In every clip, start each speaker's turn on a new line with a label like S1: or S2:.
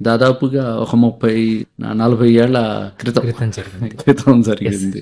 S1: దాదాపుగా ఒక ముప్పై నలభై ఏళ్ల క్రితం
S2: క్రితం జరిగింది
S1: క్రితం జరిగింది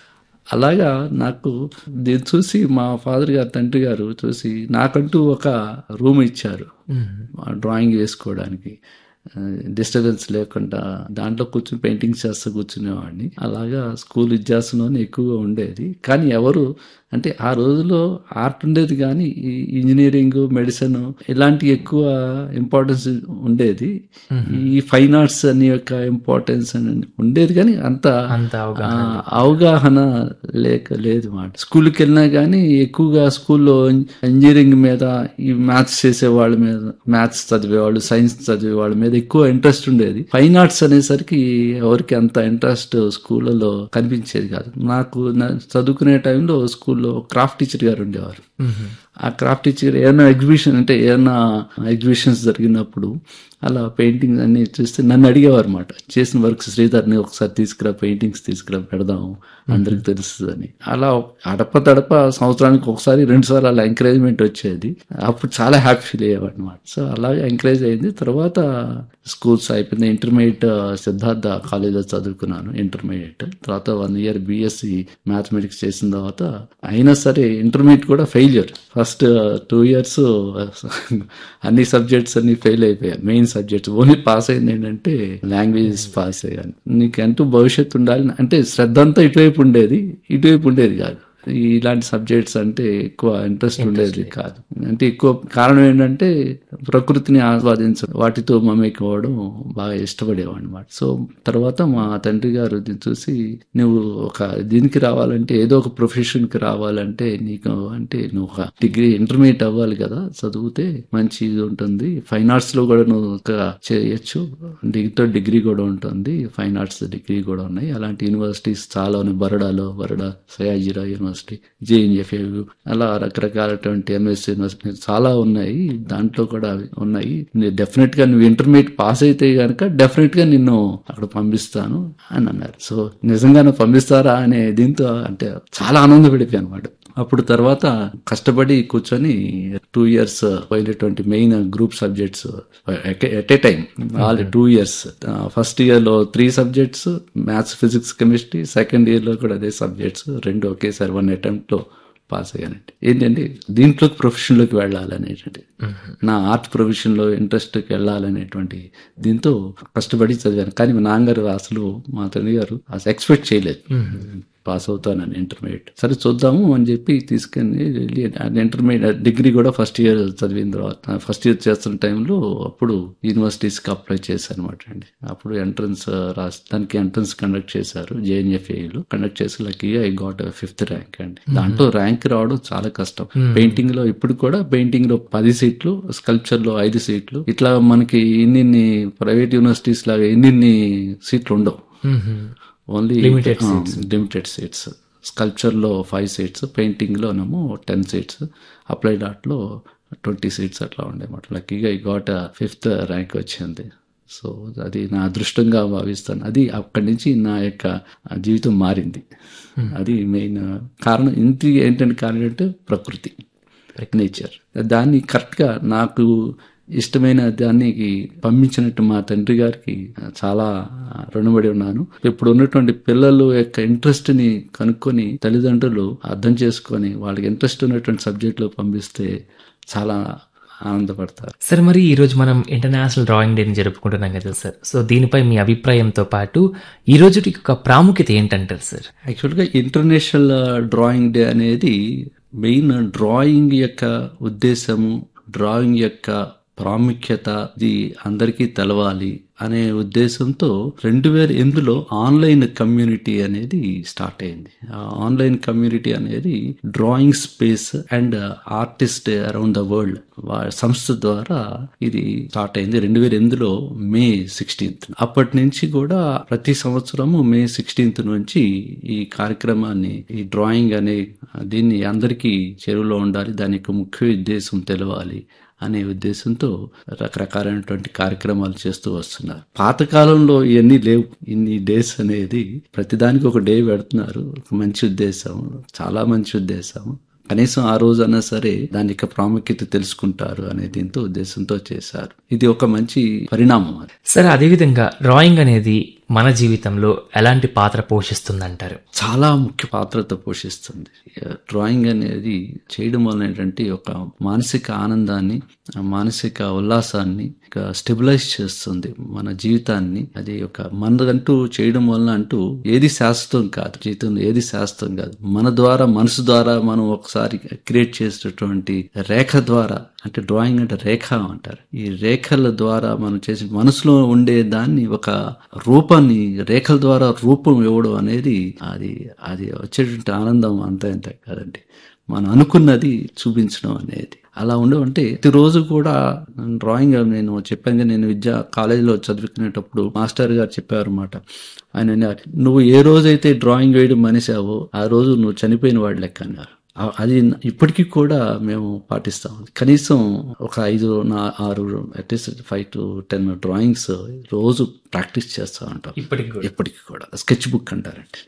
S1: అలాగా నాకు దీన్ని చూసి మా ఫాదర్ గారు తండ్రి గారు చూసి నాకంటూ ఒక రూమ్ ఇచ్చారు ఆ డ్రాయింగ్ వేసుకోవడానికి డిస్టర్బెన్స్ లేకుండా దాంట్లో కూర్చుని పెయింటింగ్స్ చేస్తూ కూర్చునేవాడిని అలాగా స్కూల్ విద్యాసంలోనే ఎక్కువగా ఉండేది కానీ ఎవరు అంటే ఆ రోజుల్లో ఆర్ట్ ఉండేది కానీ ఈ ఇంజనీరింగ్ మెడిసిన్ ఇలాంటి ఎక్కువ ఇంపార్టెన్స్ ఉండేది ఈ ఫైన్ ఆర్ట్స్ అని యొక్క ఇంపార్టెన్స్ అని ఉండేది కానీ అంత
S2: అంత అవగాహన
S1: ఆ, అవగాహన లేక లేదు మాట స్కూల్కి వెళ్ళినా కానీ ఎక్కువగా స్కూల్లో ఇంజనీరింగ్ మీద ఈ మ్యాథ్స్ చేసే వాళ్ళ మీద మ్యాథ్స్ చదివేవాళ్ళు సైన్స్ చదివే వాళ్ళ మీద ఎక్కువ ఇంట్రెస్ట్ ఉండేది ఫైన్ ఆర్ట్స్ అనేసరికి ఎవరికి అంత ఇంట్రెస్ట్ స్కూళ్ళలో కనిపించేది కాదు నాకు నా చదువుకునే టైంలో స్కూల్లో క్రాఫ్ట్ టీచర్ గారు ఉండేవారు ఆ క్రాఫ్ట్ టీచర్ ఏమైనా ఎగ్జిబిషన్ అంటే ఏమైనా ఎగ్జిబిషన్స్ జరిగినప్పుడు అలా పెయింటింగ్స్ అన్ని చూస్తే నన్ను అడిగేవారు అనమాట చేసిన వర్క్ శ్రీధర్ని ఒకసారి తీసుకురా పెయింటింగ్స్ తీసుకురా పెడదాం అందరికి తెలుస్తుందని అలా అడప తడప సంవత్సరానికి ఒకసారి రెండు సార్లు అలా ఎంకరేజ్మెంట్ వచ్చేది అప్పుడు చాలా హ్యాపీ ఫీల్ అయ్యేవాడు అనమాట సో అలాగే ఎంకరేజ్ అయింది తర్వాత స్కూల్స్ అయిపోయింది ఇంటర్మీడియట్ సిద్ధార్థ కాలేజ్లో చదువుకున్నాను ఇంటర్మీడియట్ తర్వాత వన్ ఇయర్ బీఎస్సీ మ్యాథమెటిక్స్ చేసిన తర్వాత అయినా సరే ఇంటర్మీడియట్ కూడా ఫెయిల్యూర్ ఫస్ట్ టూ ఇయర్స్ అన్ని సబ్జెక్ట్స్ అన్ని ఫెయిల్ అయిపోయాయి మెయిన్ సబ్జెక్ట్స్ ఓన్లీ పాస్ అయింది ఏంటంటే లాంగ్వేజెస్ పాస్ అయ్యాను నీకంటూ భవిష్యత్తు ఉండాలి అంటే శ్రద్ధ అంతా ఇటువైపు ఉండేది ఇటువైపు ఉండేది కాదు ఇలాంటి సబ్జెక్ట్స్ అంటే ఎక్కువ ఇంట్రెస్ట్ ఉండేది కాదు అంటే ఎక్కువ కారణం ఏంటంటే ప్రకృతిని ఆస్వాదించడం వాటితో మమేకోవడం బాగా ఇష్టపడేవాడు అనమాట సో తర్వాత మా తండ్రి గారు దీన్ని చూసి నువ్వు ఒక దీనికి రావాలంటే ఏదో ఒక ప్రొఫెషన్ కి రావాలంటే నీకు అంటే నువ్వు ఒక డిగ్రీ ఇంటర్మీడియట్ అవ్వాలి కదా చదివితే మంచి ఇది ఉంటుంది ఫైన్ ఆర్ట్స్ లో కూడా నువ్వు ఒక చేయొచ్చు డిగ్రీతో డిగ్రీ కూడా ఉంటుంది ఫైన్ ఆర్ట్స్ డిగ్రీ కూడా ఉన్నాయి అలాంటి యూనివర్సిటీస్ చాలా ఉన్నాయి బరోడాలో బరోడా సయాజిరా యూనివర్సిటీ జేఎన్ఎఫ్ఏ అలా రకరకాలటువంటి ఎంఎస్ యూనివర్సిటీ చాలా ఉన్నాయి దాంట్లో కూడా అవి ఉన్నాయి డెఫినెట్ గా నువ్వు ఇంటర్మీడియట్ పాస్ అయితే గనక డెఫినెట్ గా నిన్ను అక్కడ పంపిస్తాను అని అన్నారు సో నిజంగానే పంపిస్తారా అనే దీంతో అంటే చాలా ఆనందపడిపోయాను అనమాట అప్పుడు తర్వాత కష్టపడి కూర్చొని టూ ఇయర్స్ పోయినటువంటి main group subjects at a time all two years first year లో three subjects maths physics chemistry second year లో కూడా అదే సబ్జెక్ట్స్ రెండు ఒకేసారి వన్ అటెంప్ట్ లో పాస్ అయ్యానండి ఏంటంటే దీంట్లోకి ప్రొఫెషన్లోకి వెళ్ళాలనేటువంటి నా ఆర్ట్ ప్రొఫెషన్లో ఇంట్రెస్ట్కి వెళ్ళాలనేటువంటి దీంతో కష్టపడి చదివాను కానీ మా నాన్నగారు అసలు మా తండ్రి గారు అసలు ఎక్స్పెక్ట్ చేయలేదు పాస్ అవుతానని ఇంటర్మీడియట్ సరే చూద్దాము అని చెప్పి తీసుకెళ్ళి వెళ్ళి ఇంటర్మీడియట్ డిగ్రీ కూడా ఫస్ట్ ఇయర్ చదివిన తర్వాత ఫస్ట్ ఇయర్ చేస్తున్న టైంలో అప్పుడు యూనివర్సిటీస్కి అప్లై చేశాను అనమాట అండి అప్పుడు ఎంట్రన్స్ రాసి దానికి ఎంట్రన్స్ కండక్ట్ చేశారు జేఎన్ఎఫ్ఏలో కండక్ట్ చేసి లక్కీగా ఐ గాట్ ఫిఫ్త్ ర్యాంక్ అండి దాంట్లో ర్యాంక్ రావడం చాలా కష్టం పెయింటింగ్ లో ఇప్పుడు కూడా పెయింటింగ్ లో పది సీట్లు స్కల్ప్చర్ లో ఐదు సీట్లు ఇట్లా మనకి ఇన్ని ప్రైవేట్ యూనివర్సిటీస్ లాగా ఎన్ని సీట్లు ఉండవు only
S2: Limited
S1: limited seats sculpture లో ఫైవ్ సీట్స్ పెయింటింగ్ లోనేమో టెన్ సీట్స్ అప్లైడ్ ఆర్ట్ లో ట్వంటీ సీట్స్ అట్లా ఉండేమాట లక్కీగా ఈ గాట్ ఫిఫ్త్ ర్యాంక్ వచ్చింది సో అది నా అదృష్టంగా భావిస్తాను అది అక్కడి నుంచి నా యొక్క జీవితం మారింది అది మెయిన్ కారణం ఇంటి ఏంటంటే కారణం అంటే ప్రకృతి నేచర్ దాన్ని కరెక్ట్గా నాకు ఇష్టమైన దానికి పంపించినట్టు మా తండ్రి గారికి చాలా రుణపడి ఉన్నాను ఇప్పుడు ఉన్నటువంటి పిల్లలు యొక్క ఇంట్రెస్ట్ ని కనుక్కొని తల్లిదండ్రులు అర్థం చేసుకొని వాళ్ళకి ఇంట్రెస్ట్ ఉన్నటువంటి సబ్జెక్ట్ లో పంపిస్తే చాలా ఆనందపడతారు
S2: సార్ మరి ఈ రోజు మనం ఇంటర్నేషనల్ డ్రాయింగ్ డేని జరుపుకుంటున్నాం కదా సార్ సో దీనిపై మీ అభిప్రాయంతో పాటు ఈ రోజుకి ఒక ప్రాముఖ్యత ఏంటంటారు సార్
S1: యాక్చువల్గా ఇంటర్నేషనల్ డ్రాయింగ్ డే అనేది మెయిన్ డ్రాయింగ్ యొక్క ఉద్దేశము డ్రాయింగ్ యొక్క ప్రాముఖ్యత ఇది అందరికీ తెలవాలి అనే ఉద్దేశంతో రెండు వేల ఎనిమిదిలో ఆన్లైన్ కమ్యూనిటీ అనేది స్టార్ట్ అయింది ఆ ఆన్లైన్ కమ్యూనిటీ అనేది drawing space and artist around the world సంస్థ ద్వారా ఇది స్టార్ట్ అయింది రెండు వేల ఎనిమిదిలో మే సిక్స్టీన్త్ అప్పటి నుంచి కూడా ప్రతి సంవత్సరము మే సిక్స్టీన్త్ నుంచి ఈ కార్యక్రమాన్ని ఈ డ్రాయింగ్ అనే దీన్ని అందరికీ చెరువులో ఉండాలి దాని యొక్క ముఖ్య ఉద్దేశం తెలవాలి అనే ఉద్దేశంతో రకరకాలైనటువంటి కార్యక్రమాలు చేస్తూ వస్తున్నారు పాతకాలంలో ఇవన్నీ లేవు ఇన్ని డేస్ అనేది ప్రతిదానికి ఒక డే పెడుతున్నారు ఒక మంచి ఉద్దేశం చాలా మంచి ఉద్దేశం కనీసం ఆ రోజు అన్నా సరే దాని యొక్క ప్రాముఖ్యత తెలుసుకుంటారు అనే దీంతో ఉద్దేశంతో చేశారు ఇది ఒక మంచి పరిణామం అది
S2: సరే అదేవిధంగా డ్రాయింగ్ అనేది మన జీవితంలో ఎలాంటి పాత్ర పోషిస్తుందంటారు
S1: చాలా ముఖ్య పాత్రత పోషిస్తుంది డ్రాయింగ్ అనేది చేయడం వల్ల ఏంటంటే ఒక మానసిక ఆనందాన్ని ఆ మానసిక ఉల్లాసాన్ని ఇక స్టెబిలైజ్ చేస్తుంది మన జీవితాన్ని అది ఒక మనదంటూ చేయడం వలన అంటూ ఏది శాశ్వతం కాదు జీవితంలో ఏది శాశ్వతం కాదు మన ద్వారా మనసు ద్వారా మనం ఒకసారి క్రియేట్ చేసేటటువంటి రేఖ ద్వారా అంటే డ్రాయింగ్ అంటే రేఖ అంటారు ఈ రేఖల ద్వారా మనం చేసే మనసులో ఉండే దాన్ని ఒక రూపాన్ని రేఖల ద్వారా రూపం ఇవ్వడం అనేది అది అది వచ్చేటువంటి ఆనందం అంతా ఇంత కాదండి మనం అనుకున్నది చూపించడం అనేది అలా ఉండవంటే ప్రతిరోజు కూడా డ్రాయింగ్ నేను చెప్పాను నేను విద్యా కాలేజీలో చదువుకునేటప్పుడు మాస్టర్ గారు చెప్పారు అనమాట ఆయన అన్నారు, నువ్వు ఏ రోజైతే డ్రాయింగ్ వేయడం మనిషావో ఆ రోజు నువ్వు చనిపోయిన వాడు లెక్క అన్నారు ఆ- అది ఇప్పటికీ కూడా మేము పాటిస్తాం కనీసం ఒక ఐదు నా ఆరు at least five to ten drawings రోజు ప్రాక్టీస్ చేస్తూ ఉంటాం
S2: ఇప్పటికి కూడా
S1: ఎప్పటికీ కూడా స్కెచ్ బుక్ అంటారండి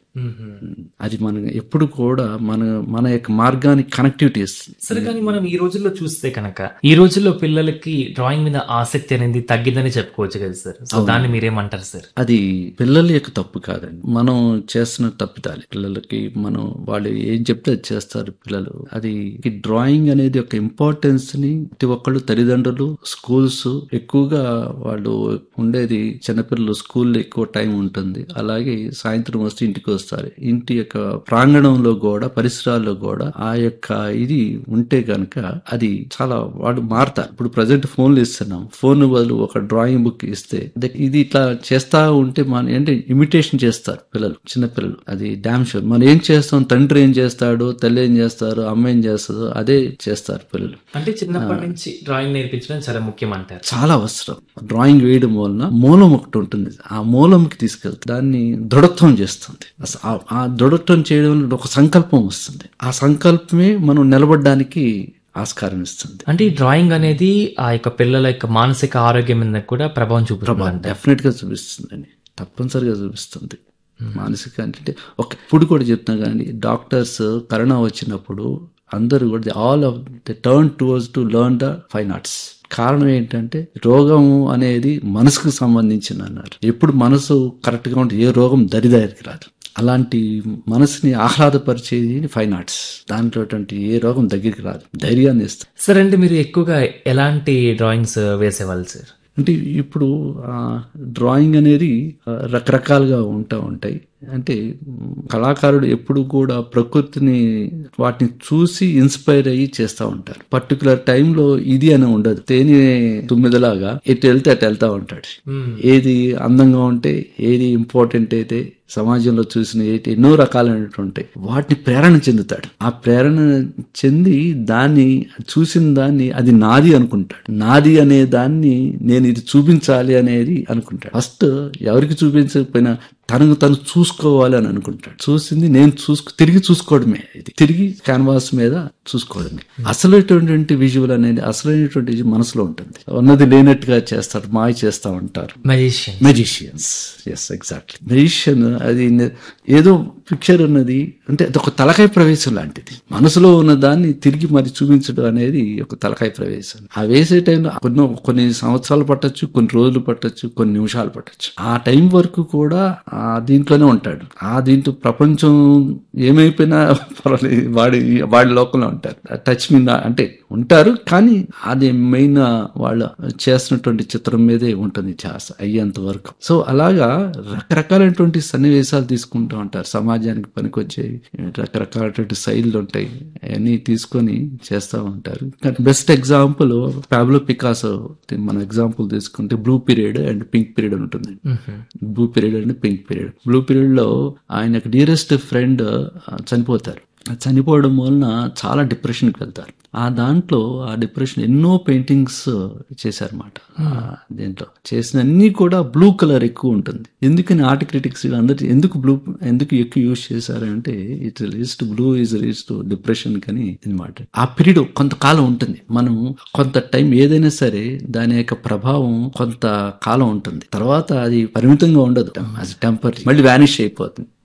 S1: అది మనం ఎప్పుడు కూడా మన మన యొక్క మార్గానికి కనెక్టివిటీ ఇస్తుంది
S2: సరే కానీ మనం ఈ రోజుల్లో చూస్తే కనుక ఈ రోజుల్లో పిల్లలకి డ్రాయింగ్ మీద ఆసక్తి అనేది తగ్గిందని చెప్పుకోవచ్చు కదా సార్ సో దాన్ని మీరేమంటారు సార్
S1: అది పిల్లల యొక్క తప్పు కాదండి మనం చేస్తున్న తప్పిదాలి పిల్లలకి మనం వాళ్ళు ఏం చెప్తే అది చేస్తారు పిల్లలు అది ఈ డ్రాయింగ్ అనేది ఒక ఇంపార్టెన్స్ ని ప్రతి ఒక్కళ్ళు తల్లిదండ్రులు స్కూల్స్ ఎక్కువగా వాళ్ళు ఉండేది చిన్నపిల్లలు స్కూల్లో ఎక్కువ టైం ఉంటుంది అలాగే సాయంత్రం వస్తే ఇంటికి వస్తారు ఇంటి యొక్క ప్రాంగణంలో కూడా పరిసరాల్లో కూడా ఆ యొక్క ఇది ఉంటే గనక అది చాలా వాడు మారుతారు ఇప్పుడు ప్రజెంట్ ఫోన్లు ఇస్తున్నాం ఫోన్ బదులు ఒక డ్రాయింగ్ బుక్ ఇస్తే ద- ఇది ఇట్లా చేస్తా ఉంటే మన ఏంటి ఇమిటేషన్ చేస్తారు పిల్లలు చిన్న పిల్లలు అది డామ్ షూర్ మనం ఏం చేస్తాం తండ్రి ఏం చేస్తాడు తల్లి ఏం చేస్తారు అమ్మ ఏం చేస్తుందో అదే చేస్తారు పిల్లలు
S2: అంటే చిన్నప్పటి నుంచి డ్రాయింగ్ నేర్పించడం చాలా ముఖ్యం అంటారు
S1: చాలా అవసరం డ్రాయింగ్ వేయడం వలన మూలం ఒకటి ఉంటుంది ఆ మూలంకి తీసుకెళ్తే దాన్ని దృఢత్వం చేస్తుంది అస- ఆ- ఆ దృఢత్వం చేయడం వల్ల ఒక సంకల్పం వస్తుంది ఆ సంకల్పమే మనం నిలబడడానికి ఆస్కారం ఇస్తుంది
S2: అంటే ఈ డ్రాయింగ్ అనేది ఆ యొక్క పిల్లల యొక్క మానసిక ఆరోగ్యం మీద కూడా ప్రభావం చూపుతుంది
S1: డెఫినెట్ గా చూపిస్తుందండి తప్పనిసరిగా చూపిస్తుంది మానసిక అంటే ఒక ఇప్పుడు కూడా చెప్తున్నా కానీ డాక్టర్స్ కరోనా వచ్చినప్పుడు అందరూ కూడా all of the turn towards to learn the fine arts కారణం ఏంటంటే రోగం అనేది మనసుకు సంబంధించిన అన్నారు ఎప్పుడు మనసు కరెక్ట్ గా ఉంటే ఏ రోగం దరిదారికి రాదు అలాంటి మనసుని ఆహ్లాదపరిచేది ఫైన్ ఆర్ట్స్ దాంట్లో ఏ రోగం దగ్గరికి రాదు ధైర్యాన్ని ఇస్తుంది
S2: సార్ అంటే మీరు ఎక్కువగా ఎలాంటి డ్రాయింగ్స్ వేసేవాళ్ళు సార్
S1: అంటే ఇప్పుడు ఆ, డ్రాయింగ్ అనేది ఆ, రకరకాలుగా ఉంటా ఉంటాయి అంటే మ్, కళాకారుడు ఎప్పుడు కూడా ప్రకృతిని వాటిని చూసి ఇన్స్పైర్ అయ్యి చేస్తూ ఉంటారు పర్టికులర్ టైంలో ఇది అని ఉండదు తేనె తుమ్మిదలాగా ఎటు వెళ్తే అటు వెళ్తా ఉంటాడు ఏది అందంగా ఉంటే ఏది ఇంపార్టెంట్ అయితే సమాజంలో చూసిన ఏంటి ఎన్నో రకాలైనటువంటి ఉంటాయి వాటిని ప్రేరణ చెందుతాడు ఆ ప్రేరణ చెంది దాన్ని చూసిన దాన్ని అది నాది అనుకుంటాడు నాది అనే దాన్ని నేను ఇది చూపించాలి అనేది అనుకుంటాడు ఫస్ట్ ఎవరికి చూపించకపోయినా తనకు తను చూసుకోవాలి అని అనుకుంటాడు చూసింది నేను చూసుకో తిరిగి చూసుకోవడమే ఇది తిరిగి క్యాన్వాస్ మీద చూసుకోవడమే అసలైనటువంటి విజువల్ అనేది అసలైనటువంటి విజువల్ మనసులో ఉంటుంది ఉన్నది లేనట్టుగా చేస్తారు మాయ చేస్తా ఉంటారు
S2: magician
S1: magicians yes exactly magician అది నే- ఏదో పిక్చర్ ఉన్నది అంటే అది ఒక తలకాయ ప్రవేశం లాంటిది మనసులో ఉన్న దాన్ని తిరిగి మరి చూపించడం అనేది ఒక తలకాయ ప్రవేశం ఆ వేసే టైంలో కొన్ని కొన్ని సంవత్సరాలు పట్టొచ్చు కొన్ని రోజులు పట్టొచ్చు కొన్ని నిమిషాలు పట్టొచ్చు ఆ టైం వరకు కూడా ఆ దీంట్లోనే ఉంటాడు ఆ దీంట్లో ప్రపంచం ఏమైపోయినా పర్వాలేదు వాడి వాడి లోకంలో ఉంటారు టచ్ మీద అంటే ఉంటారు కానీ అది మెయిన్ వాళ్ళు చేస్తున్నటువంటి చిత్రం మీదే ఉంటుంది ధ్యాస అయ్యేంత వరకు సో అలాగా రకరకాలైనటువంటి సన్నివేశాలు తీసుకుంటూ ఉంటారు సమాజానికి పనికొచ్చేవి రకరకాలైనటువంటి శైలులు ఉంటాయి అవన్నీ తీసుకొని చేస్తూ ఉంటారు కానీ బెస్ట్ ఎగ్జాంపుల్ పాబ్లో పికాసో మన ఎగ్జాంపుల్ తీసుకుంటే blue period and pink period అని ఉంటుంది blue period and pink period blue period లో ఆయన డియరెస్ట్ ఫ్రెండ్ చనిపోతారు ఆ చనిపోవడం వలన చాలా డిప్రెషన్కి వెళ్తారు ఆ దాంట్లో ఆ డిప్రెషన్ ఎన్నో పెయింటింగ్స్ చేశారన్నమాట ఆ దీంట్లో చేసిన అన్ని కూడా బ్లూ కలర్ ఎక్కువ ఉంటుంది ఎందుకని ఆర్ట్ క్రిటిక్స్ అందరు ఎందుకు బ్లూ ఎందుకు ఎక్కువ యూజ్ చేశారంటే it least blue is least depression కని అనమాట ఆ పీరియడ్ కొంతకాలం ఉంటుంది మనం కొంత టైం ఏదైనా సరే దాని యొక్క ప్రభావం కొంత కాలం ఉంటుంది తర్వాత అది పరిమితంగా ఉండదు అది టెంపరీ మళ్ళీ వ్యానిష్ అయిపోతుంది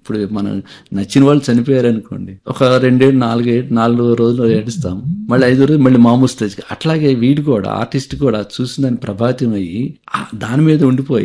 S1: ఇప్పుడు మనం నచ్చిన వాళ్ళు చనిపోయారు అనుకోండి ఒక రెండేళ్ళు నాలుగేళ్ళు నాలుగు రోజులు ఏడుస్తాం మళ్ళీ ఐదు రోజులు మళ్ళీ మామూలు స్టేజ్కి అట్లాగే వీడు కూడా ఆర్టిస్ట్ కూడా చూసిన దాన్ని ప్రభావితం అయ్యి ఆ దాని మీద ఉండిపోయి